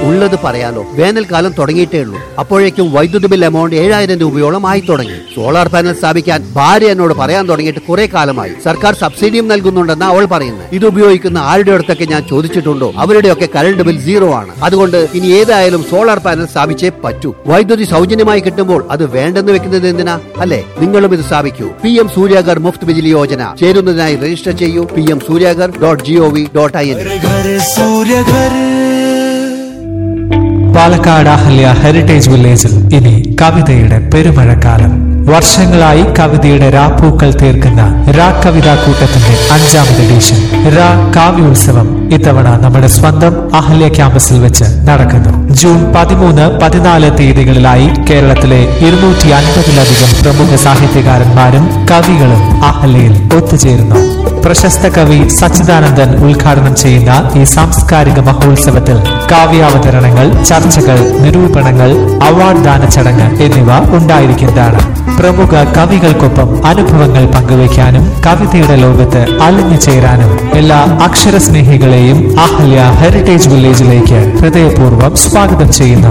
ഉള്ളത് പറയാലോ വേനൽക്കാലം തുടങ്ങിയിട്ടേ ഉള്ളൂ അപ്പോഴേക്കും വൈദ്യുതി ബിൽ എമൗണ്ട് ഏഴായിരം രൂപയോളം ആയി തുടങ്ങി സോളാർ പാനൽ സ്ഥാപിക്കാൻ ഭാര്യ എന്നോട് പറയാൻ തുടങ്ങിയിട്ട് കുറെ കാലമായി സർക്കാർ സബ്സിഡിയും നൽകുന്നുണ്ടെന്ന് അവൾ പറയുന്നത് ഇത് ഉപയോഗിക്കുന്ന ആരുടെ അടുത്തൊക്കെ ഞാൻ ചോദിച്ചിട്ടുണ്ടോ അവരുടെയൊക്കെ കറണ്ട് ബിൽ സീറോ ആണ് അതുകൊണ്ട് ഇനി ഏതായാലും സോളാർ പാനൽ സ്ഥാപിച്ചേ പറ്റൂ വൈദ്യുതി സൗജന്യമായി കിട്ടുമ്പോൾ അത് വേണ്ടെന്ന് വെക്കുന്നത് എന്തിനാ അല്ലെ നിങ്ങളും ഇത് സ്ഥാപിക്കൂ P M സൂര്യാഗർ Muft Bijli Yojana ചേരുന്നതിനായി register ചെയ്യൂ P M സൂര്യാഗർ dot G O V dot I N घर सूर्य घर പാലക്കാട് അഹല്യ ഹെറിറ്റേജ് വില്ലേജിൽ ഇനി കവിതയുടെ പെരുമഴക്കാലം വർഷങ്ങളായി കവിതയുടെ രാപ്പൂക്കൾ തീർക്കുന്ന രാ കവിതാ കൂട്ടത്തിന്റെ അഞ്ചാമത് എഡിഷൻ രാ കാവ്യോത്സവം ഇത്തവണ നമ്മുടെ സ്വന്തം അഹല്യ ക്യാമ്പസിൽ വെച്ച് നടക്കുന്നു ജൂൺ പതിമൂന്ന് പതിനാല് തീയതികളിലായി കേരളത്തിലെ ഇരുന്നൂറ്റി അൻപതിലധികം പ്രമുഖ സാഹിത്യകാരന്മാരും കവികളും അഹല്യയിൽ ഒത്തുചേരുന്നു പ്രശസ്ത കവി സച്ചിദാനന്ദൻ ഉദ്ഘാടനം ചെയ്യുന്ന ഈ സാംസ്കാരിക മഹോത്സവത്തിൽ കാവ്യാവതരണങ്ങൾ ചർച്ചകൾ നിരൂപണങ്ങൾ അവാർഡ് ദാന ചടങ്ങ് എന്നിവ ഉണ്ടായിരിക്കുന്നതാണ് പ്രമുഖ കവികൾക്കൊപ്പം അനുഭവങ്ങൾ പങ്കുവയ്ക്കാനും കവിതയുടെ ലോകത്ത് അലിഞ്ഞു ചേരാനും എല്ലാ അക്ഷരസ്നേഹികളെയും അഹല്യ ഹെറിറ്റേജ് വില്ലേജിലേക്ക് ഹൃദയപൂർവ്വം സ്വാഗതം ചെയ്യുന്നു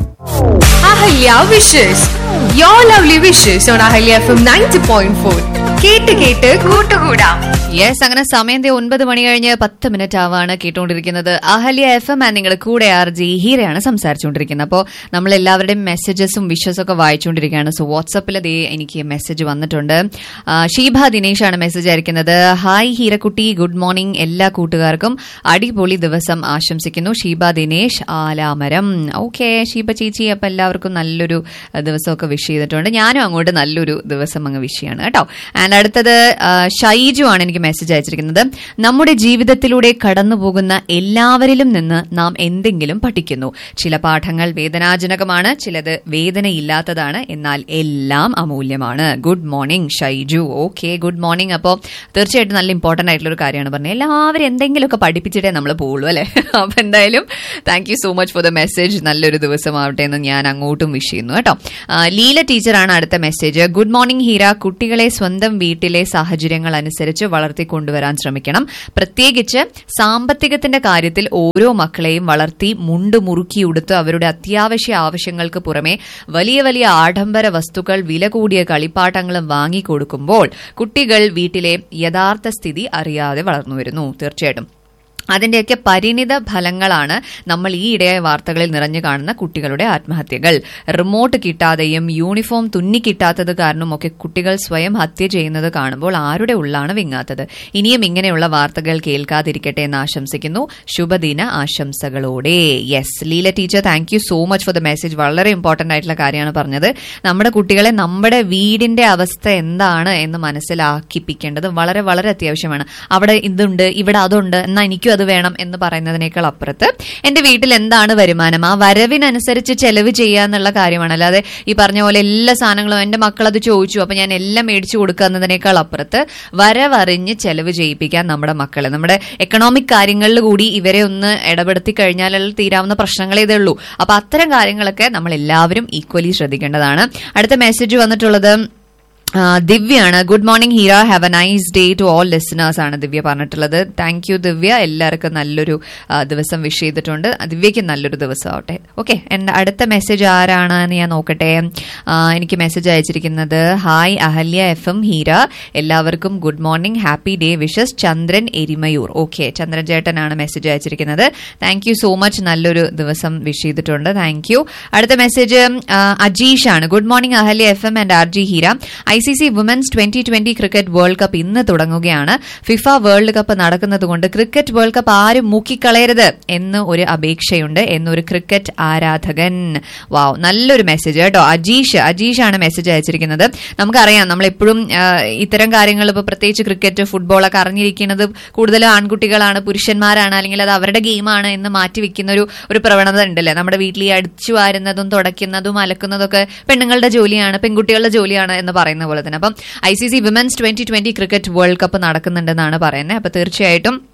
Ahalya wishes your lovely wishes on Ahalya F M ninety point four കേട്ട് കേട്ട് കൂട്ടുകൂടാം യെസ് അങ്ങനെ സമയം ദേ ഒൻപത് മണി കഴിഞ്ഞ് പത്ത് മിനിറ്റ് ആവാണ് കേട്ടുകൊണ്ടിരിക്കുന്നത് അഹല്യ എഫ് എം നിങ്ങൾ കൂടെ ആർ ജി ഹീരയാണ് സംസാരിച്ചുകൊണ്ടിരിക്കുന്നത് അപ്പോൾ നമ്മൾ എല്ലാവരുടെയും മെസ്സേജസും വിഷസും ഒക്കെ വായിച്ചുകൊണ്ടിരിക്കുകയാണ് സോ വാട്സപ്പിൽ ദേ എനിക്ക് മെസ്സേജ് വന്നിട്ടുണ്ട് ആ, ഷീബ ദിനേശ് ആണ് മെസ്സേജ് അയക്കുന്നത് ഹായ് ഹീരക്കുട്ടി ഗുഡ് മോർണിംഗ് എല്ലാ കൂട്ടുകാർക്കും അടിപൊളി ദിവസം ആശംസിക്കുന്നു ഷീബ ദിനേശ് ആലാമരം ഓക്കെ ഷീബ ചേച്ചി അപ്പം എല്ലാവർക്കും നല്ലൊരു അഹ്, ദിവസമൊക്കെ വിഷ് ചെയ്തിട്ടുണ്ട് ഞാനും അങ്ങോട്ട് നല്ലൊരു ദിവസം അങ്ങ് വിഷ് ചെയ്യാണ് കേട്ടോ ആൻഡ് അടുത്തത് ആ, ഷൈജു ആണ് എനിക്ക് മെസ്സേജ് അയച്ചിരിക്കുന്നത് നമ്മുടെ ജീവിതത്തിലൂടെ കടന്നു പോകുന്ന എല്ലാവരിലും നിന്ന് നാം എന്തെങ്കിലും പഠിക്കുന്നു ചില പാഠങ്ങൾ വേദനാജനകമാണ് ചിലത് വേദനയില്ലാത്തതാണ് എന്നാൽ എല്ലാം അമൂല്യമാണ് good morning Shaiju okay good morning അപ്പോൾ തീർച്ചയായിട്ടും നല്ല ഇമ്പോർട്ടന്റ് ആയിട്ടുള്ള ഒരു കാര്യമാണ് പറഞ്ഞത് എല്ലാവരും എന്തെങ്കിലുമൊക്കെ പഠിപ്പിച്ചിട്ടേ നമ്മൾ പോകുള്ളൂ അല്ലേ അപ്പോൾ എന്തായാലും thank you so much for the message നല്ലൊരു ദിവസമാവട്ടെ എന്ന് ഞാൻ അങ്ങോട്ടും വിഷ് ചെയ്യുന്നു കേട്ടോ ആ, ലീല ടീച്ചറാണ് അടുത്ത മെസ്സേജ് ഗുഡ് മോർണിംഗ് ഹീര കുട്ടികളെ സ്വന്തം വീട്ടിലെ സാഹചര്യങ്ങൾ അനുസരിച്ച് വളർത്തിക്കൊണ്ടുവരാൻ ശ്രമിക്കണം പ്രത്യേകിച്ച് സാമ്പത്തികത്തിന്റെ കാര്യത്തിൽ ഓരോ മക്കളെയും വളർത്തി മുണ്ട് മുറുക്കി ഉടുത്ത് അവരുടെ അത്യാവശ്യ ആവശ്യങ്ങൾക്ക് പുറമെ വലിയ വലിയ ആഡംബര വസ്തുക്കൾ വില കൂടിയ കളിപ്പാട്ടങ്ങളും വാങ്ങിക്കൊടുക്കുമ്പോൾ കുട്ടികൾ വീട്ടിലെ യഥാർത്ഥ സ്ഥിതി അറിയാതെ വളർന്നു വരുന്നു തീർച്ചയായിട്ടും അതിന്റെയൊക്കെ പരിണിത ഫലങ്ങളാണ് നമ്മൾ ഈ ഇടയായ വാർത്തകളിൽ നിറഞ്ഞു കാണുന്ന കുട്ടികളുടെ ആത്മഹത്യകൾ റിമോട്ട് കിട്ടാതെയും യൂണിഫോം തുന്നി കിട്ടാത്തത് കാരണവും ഒക്കെ കുട്ടികൾ സ്വയം ഹത്യ ചെയ്യുന്നത് കാണുമ്പോൾ ആരുടെ ഉള്ളാണ് വിങ്ങാത്തത് ഇനിയും ഇങ്ങനെയുള്ള വാർത്തകൾ കേൾക്കാതിരിക്കട്ടെ എന്ന് ആശംസിക്കുന്നു ശുഭദിന ആശംസകളോടെ yes Leela teacher thank you so much for the message വളരെ ഇമ്പോർട്ടന്റ് ആയിട്ടുള്ള കാര്യമാണ് പറഞ്ഞത് നമ്മുടെ കുട്ടികളെ നമ്മുടെ വീടിന്റെ അവസ്ഥ എന്താണ് എന്ന് മനസ്സിലാക്കിപ്പിക്കേണ്ടത് വളരെ വളരെ അത്യാവശ്യമാണ് അവിടെ ഇതുണ്ട് ഇവിടെ അതുണ്ട് എന്നാൽ എനിക്കും അത് വേണം എന്ന് പറയുന്നതിനേക്കാൾ അപ്പുറത്ത് എന്റെ വീട്ടിൽ എന്താണ് വരുമാനം ആ വരവിനനുസരിച്ച് ചെലവ് ചെയ്യുക എന്നുള്ള കാര്യമാണ് അല്ലാതെ ഈ പറഞ്ഞ പോലെ എല്ലാ സാധനങ്ങളും എന്റെ മക്കൾ അത് ചോദിച്ചു അപ്പൊ ഞാൻ എല്ലാം മേടിച്ചു കൊടുക്കുക എന്നതിനേക്കാൾ അപ്പുറത്ത് വരവറിഞ്ഞ് ചെലവ് ചെയ്യിപ്പിക്കാൻ നമ്മുടെ മക്കളെ നമ്മുടെ എക്കണോമിക് കാര്യങ്ങളിൽ കൂടി ഇവരെ ഒന്ന് ഇടപെടുത്തി കഴിഞ്ഞാൽ തീരാവുന്ന പ്രശ്നങ്ങളേ ഇതേ ഉള്ളൂ അപ്പൊ അത്തരം കാര്യങ്ങളൊക്കെ നമ്മൾ എല്ലാവരും ഈക്വലി ശ്രദ്ധിക്കേണ്ടതാണ് അടുത്ത മെസ്സേജ് വന്നിട്ടുള്ളത് ആ, ദിവ്യാണ് good morning Heera have a nice day to all listeners ആണ് ദിവ്യ പറഞ്ഞിട്ടുള്ളത് താങ്ക് യു ദിവ്യ എല്ലാവർക്കും നല്ലൊരു ആ, ദിവസം വിഷ് ചെയ്തിട്ടുണ്ട് ദിവ്യയ്ക്ക് നല്ലൊരു ദിവസം ആവട്ടെ ഓക്കെ എൻ്റെ അടുത്ത മെസ്സേജ് ആരാണ് എന്ന് ഞാൻ നോക്കട്ടെ ആ, എനിക്ക് മെസ്സേജ് അയച്ചിരിക്കുന്നത് hi Ahalya F M Heera എല്ലാവർക്കും good morning happy day wishes Chandran Erimayur okay Chandran ചേട്ടനാണ് മെസ്സേജ് അയച്ചിരിക്കുന്നത് താങ്ക് യു സോ മച്ച് നല്ലൊരു ദിവസം വിഷ് ചെയ്തിട്ടുണ്ട് താങ്ക് യു അടുത്ത മെസ്സേജ് അജീഷ് ആണ് good morning Ahalya F M and R J Heera I C C women's twenty twenty cricket world cup ഇന്ന് തുടങ്ങുകയാണ് FIFA world cup നടക്കുന്നത് കൊണ്ട് ക്രിക്കറ്റ് വേൾഡ് കപ്പ് ആരും മുക്കിക്കളയരുത് എന്ന് ഒരു അപേക്ഷയുണ്ട് എന്നൊരു ക്രിക്കറ്റ് ആരാധകൻ വാവ് നല്ലൊരു മെസ്സേജ് കേട്ടോ അജീഷ് അജീഷ് ആണ് മെസ്സേജ് അയച്ചിരിക്കുന്നത് നമുക്കറിയാം നമ്മൾ എപ്പോഴും ഇത്തരം കാര്യങ്ങൾ ഇപ്പോൾ പ്രത്യേകിച്ച് ക്രിക്കറ്റ് ഫുട്ബോളൊക്കെ അറിഞ്ഞിരിക്കുന്നത് കൂടുതലും ആൺകുട്ടികളാണ് പുരുഷന്മാരാണ് അല്ലെങ്കിൽ അത് അവരുടെ ഗെയിമാണ് എന്ന് മാറ്റി വെക്കുന്ന ഒരു ഒരു പ്രവണത ഉണ്ടല്ലേ നമ്മുടെ വീട്ടിൽ ഈ അടിച്ചു വാരുന്നതും തുടയ്ക്കുന്നതും അലക്കുന്നതൊക്കെ പെണ്ണുങ്ങളുടെ ജോലിയാണ് പെൺകുട്ടികളുടെ ജോലിയാണ് എന്ന് പറയുന്ന പോലെ തന്നെ അപ്പം I C C women's twenty twenty cricket world cup നടക്കുന്നുണ്ടെന്നാണ് പറയുന്നത് അപ്പൊ തീർച്ചയായിട്ടും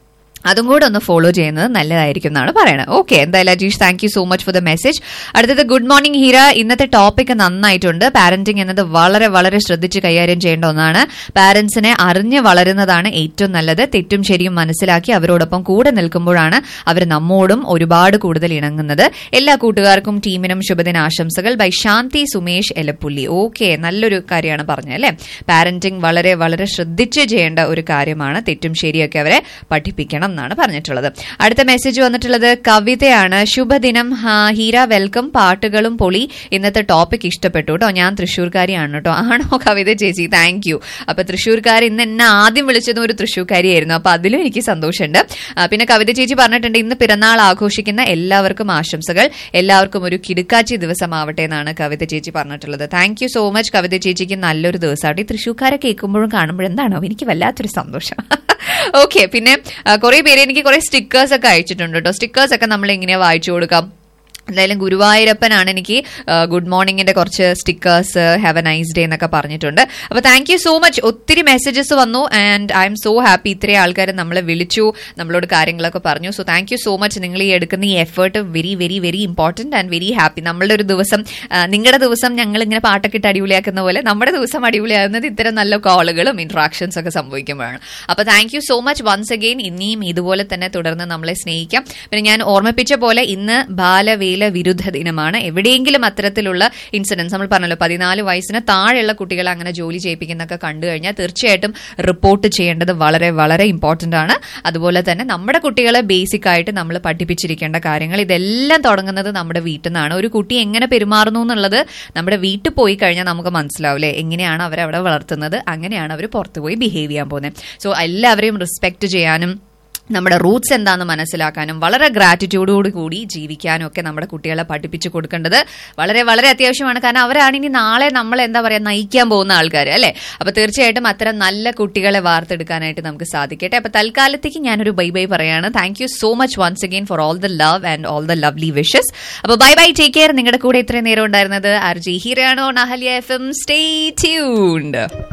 അതും കൂടെ ഒന്ന് ഫോളോ ചെയ്യുന്നത് നല്ലതായിരിക്കും എന്നാണ് പറയുന്നത് ഓക്കെ എന്തായാലും Ajeesh thank you so much for the message അടുത്തത് ഗുഡ് മോർണിംഗ് ഹീര ഇന്നത്തെ ടോപ്പിക് നന്നായിട്ടുണ്ട് പാരന്റിങ് എന്നത് വളരെ വളരെ ശ്രദ്ധിച്ച് കൈകാര്യം ചെയ്യേണ്ട ഒന്നാണ് പാരന്റ്സിനെ അറിഞ്ഞ് വളരുന്നതാണ് ഏറ്റവും നല്ലത് തെറ്റും ശരിയും മനസ്സിലാക്കി അവരോടൊപ്പം കൂടെ നിൽക്കുമ്പോഴാണ് അവർ നമ്മോടും ഒരുപാട് കൂടുതൽ ഇണങ്ങുന്നത് എല്ലാ കൂട്ടുകാർക്കും ടീമിനും ശുഭദിന ആശംസകൾ ബൈ ശാന്തി സുമേഷ് എലപ്പുള്ളി ഓക്കെ നല്ലൊരു കാര്യമാണ് പറഞ്ഞത് അല്ലേ പാരന്റിങ് വളരെ വളരെ ശ്രദ്ധിച്ച് ചെയ്യേണ്ട ഒരു കാര്യമാണ് തെറ്റും ശരിയൊക്കെ അവരെ പഠിപ്പിക്കണം എന്നാണ് പറഞ്ഞിട്ടുള്ളത് അടുത്ത മെസ്സേജ് വന്നിട്ടുള്ളത് കവിതയാണ് ശുഭദിനം ഹാ, ഹീര വെൽക്കം പാട്ടുകളും പൊളി ഇന്നത്തെ ടോപ്പിക് ഇഷ്ടപ്പെട്ടു കേട്ടോ ഞാൻ തൃശ്ശൂർക്കാരിയാണ് കേട്ടോ ആണോ കവിത ചേച്ചി താങ്ക് യു അപ്പൊ തൃശ്ശൂർക്കാർ ഇന്ന് എന്നെ ആദ്യം വിളിച്ചതും ഒരു തൃശ്ശൂർക്കാരിയായിരുന്നു അപ്പൊ അതിലും എനിക്ക് സന്തോഷമുണ്ട് ആ, പിന്നെ കവിത ചേച്ചി പറഞ്ഞിട്ടുണ്ട് ഇന്ന് പിറന്നാൾ ആഘോഷിക്കുന്ന എല്ലാവർക്കും ആശംസകൾ എല്ലാവർക്കും ഒരു കിടുക്കാച്ചി ദിവസമാവട്ടെ എന്നാണ് കവിത ചേച്ചി പറഞ്ഞിട്ടുള്ളത് thank you so much Kavitha ചേച്ചിക്ക് നല്ലൊരു ദിവസമായിട്ട് ഈ തൃശ്ശൂർക്കാരെ കേൾക്കുമ്പോഴും കാണുമ്പോഴും എന്താണോ എനിക്ക് വല്ലാത്തൊരു സന്തോഷം ഓക്കെ പിന്നെ കുറെ പേര് എനിക്ക് കുറെ സ്റ്റിക്കേഴ്സ് ഒക്കെ അയച്ചിട്ടുണ്ട് കേട്ടോ സ്റ്റിക്കേഴ്സ് ഒക്കെ നമ്മൾ എങ്ങനെയാ വായിച്ചു കൊടുക്കാം എന്തായാലും ഗുരുവായൂരപ്പനാണ് എനിക്ക് ഗുഡ് മോർണിംഗിന്റെ കുറച്ച് stickers have a nice day എന്നൊക്കെ പറഞ്ഞിട്ടുണ്ട് അപ്പൊ താങ്ക് യു സോ മച്ച് ഒത്തിരി മെസ്സേജസ് വന്നു and I'm so happy ഇത്രയും ആൾക്കാർ നമ്മളെ വിളിച്ചു നമ്മളോട് കാര്യങ്ങളൊക്കെ പറഞ്ഞു so thank you so much നിങ്ങൾ ഈ എടുക്കുന്ന ഈ effort very very very important and very happy നമ്മളുടെ ഒരു ദിവസം നിങ്ങളുടെ ദിവസം ഞങ്ങൾ ഇങ്ങനെ പാട്ടൊക്കെ ഇട്ട് അടിപൊളിയാക്കുന്ന പോലെ നമ്മുടെ ദിവസം അടിപൊളിയാകുന്നത് ഇത്തരം നല്ല കോളുകളും ഇന്ററാക്ഷൻസ് ഒക്കെ സംഭവിക്കുമ്പോഴാണ് അപ്പൊ thank you so much once again ഇനിയും ഇതുപോലെ തന്നെ തുടർന്ന് നമ്മളെ സ്നേഹിക്കാം പിന്നെ ഞാൻ ഓർമ്മിപ്പിച്ച പോലെ ഇന്ന് ബാലവേല വിരുദ്ധ ദിനമാണ് എവിടെയെങ്കിലും അത്തരത്തിലുള്ള ഇൻസിഡൻസ് നമ്മൾ പറഞ്ഞല്ലോ പതിനാല് വയസ്സിന് താഴെയുള്ള കുട്ടികളെ അങ്ങനെ ജോലി ചെയ്യിപ്പിക്കുന്നൊക്കെ കണ്ടു കഴിഞ്ഞാൽ തീർച്ചയായിട്ടും റിപ്പോർട്ട് ചെയ്യേണ്ടത് വളരെ വളരെ ഇമ്പോർട്ടന്റ് ആണ് അതുപോലെ തന്നെ നമ്മുടെ കുട്ടികളെ ബേസിക് ആയിട്ട് നമ്മൾ പഠിപ്പിച്ചിരിക്കേണ്ട കാര്യങ്ങൾ ഇതെല്ലാം തുടങ്ങുന്നത് നമ്മുടെ വീട്ടിൽ നിന്നാണ് ഒരു കുട്ടി എങ്ങനെ പെരുമാറുന്നു എന്നുള്ളത് നമ്മുടെ വീട്ടിൽ പോയി കഴിഞ്ഞാൽ നമുക്ക് മനസ്സിലാവില്ലേ എങ്ങനെയാണ് അവരവിടെ വളർത്തുന്നത് അങ്ങനെയാണ് അവർ പുറത്തു പോയി ബിഹേവ് ചെയ്യാൻ പോകുന്നത് സോ എല്ലാവരെയും റെസ്പെക്ട് ചെയ്യാനും നമ്മുടെ റൂട്ട്സ് എന്താണെന്ന് മനസ്സിലാക്കാനും വളരെ ഗ്രാറ്റിറ്റ്യൂഡോട് കൂടി ജീവിക്കാനും ഒക്കെ നമ്മുടെ കുട്ടികളെ പഠിപ്പിച്ചു കൊടുക്കേണ്ടത് വളരെ വളരെ അത്യാവശ്യമാണ് കാരണം അവരാണ് ഇനി നാളെ നമ്മൾ എന്താ പറയുക നയിക്കാൻ പോകുന്ന ആൾക്കാർ അല്ലേ അപ്പൊ തീർച്ചയായിട്ടും അത്തരം നല്ല കുട്ടികളെ വാർത്തെടുക്കാനായിട്ട് നമുക്ക് സാധിക്കട്ടെ അപ്പൊ തൽക്കാലത്തേക്ക് ഞാനൊരു ബൈ ബൈ പറയാണ് thank you so much once again for all the love and all the lovely wishes അപ്പൊ ബൈ ബൈ ടേക്ക് കെയർ നിങ്ങളുടെ കൂടെ ഇത്രയും നേരം ഉണ്ടായിരുന്നത് ആർ ജി ഹീറയാണോ നഹലിയ എഫ് എം സ്റ്റേ ട്യൂൺഡ്